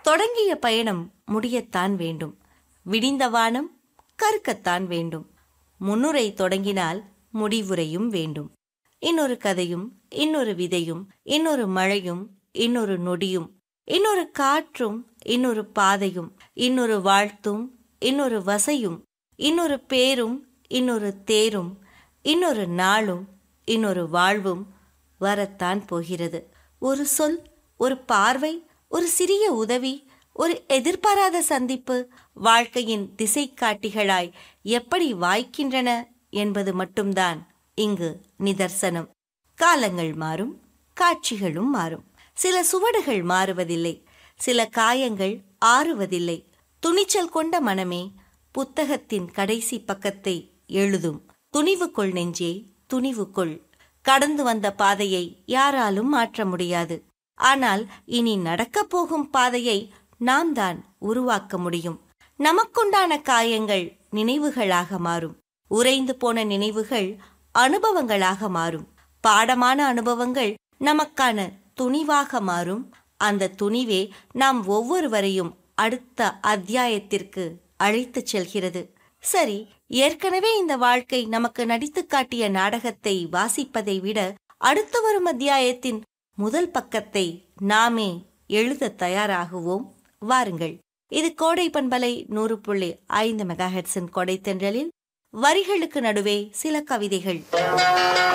தொடங்கிய பயணம் முடியத்தான் வேண்டும் விடிந்த வானம் கருக்கத்தான் வேண்டும் முன்னுரை தொடங்கினால் முடிவுரையும் வேண்டும் இன்னொரு கதையும் இன்னொரு விதையும் இன்னொரு மழையும் இன்னொரு நொடியும் இன்னொரு காற்றும் இன்னொரு பாதையும் இன்னொரு வாழ்த்தும் இன்னொரு வசையும் இன்னொரு பேரும் இன்னொரு தேரும் இன்னொரு நாளும் இன்னொரு வாழ்வும் வரத்தான் போகிறது ஒரு சொல் ஒரு பார்வை ஒரு சிறிய உதவி ஒரு எதிர்பாராத சந்திப்பு வாழ்க்கையின் திசை காட்டிகளாய் எப்படி வாய்க்கின்றன என்பது மட்டும்தான் இங்கு நிதர்சனம் காலங்கள் மாறும் காட்சிகளும் மாறும் சில சுவடுகள் மாறுவதில்லை சில காயங்கள் ஆறுவதில்லை துணிச்சல் கொண்ட மனமே புத்தகத்தின் கடைசி பக்கத்தை எழுதும் துணிவு கொள் நெஞ்சே துணிவு கொள் கடந்து வந்த பாதையை யாராலும் மாற்ற முடியாது ஆனால் இனி நடக்கப் போகும் பாதையை நாம் தான் உருவாக்க முடியும் நமக்குண்டான காயங்கள் நினைவுகளாக மாறும் உறைந்து போன நினைவுகள் அனுபவங்களாக மாறும் பாடமான அனுபவங்கள் நமக்கான துணிவாக மாறும் அந்த துணிவே நாம் ஒவ்வொருவரையும் அடுத்த அத்தியாயத்திற்கு அழைத்துச் செல்கிறது சரி ஏற்கனவே இந்த வாழ்க்கை நமக்கு நடித்து காட்டிய நாடகத்தை வாசிப்பதை விட அடுத்து வரும் அத்தியாயத்தின் முதல் பக்கத்தை நாமே எழுத தயாராகுவோம் வாருங்கள் இது கோடை பண்பலை நூறு புள்ளி ஐந்து மெகா ஹெட்ஸின் கொடை தென்றலில் வரிகளுக்கு நடுவே சில கவிதைகள்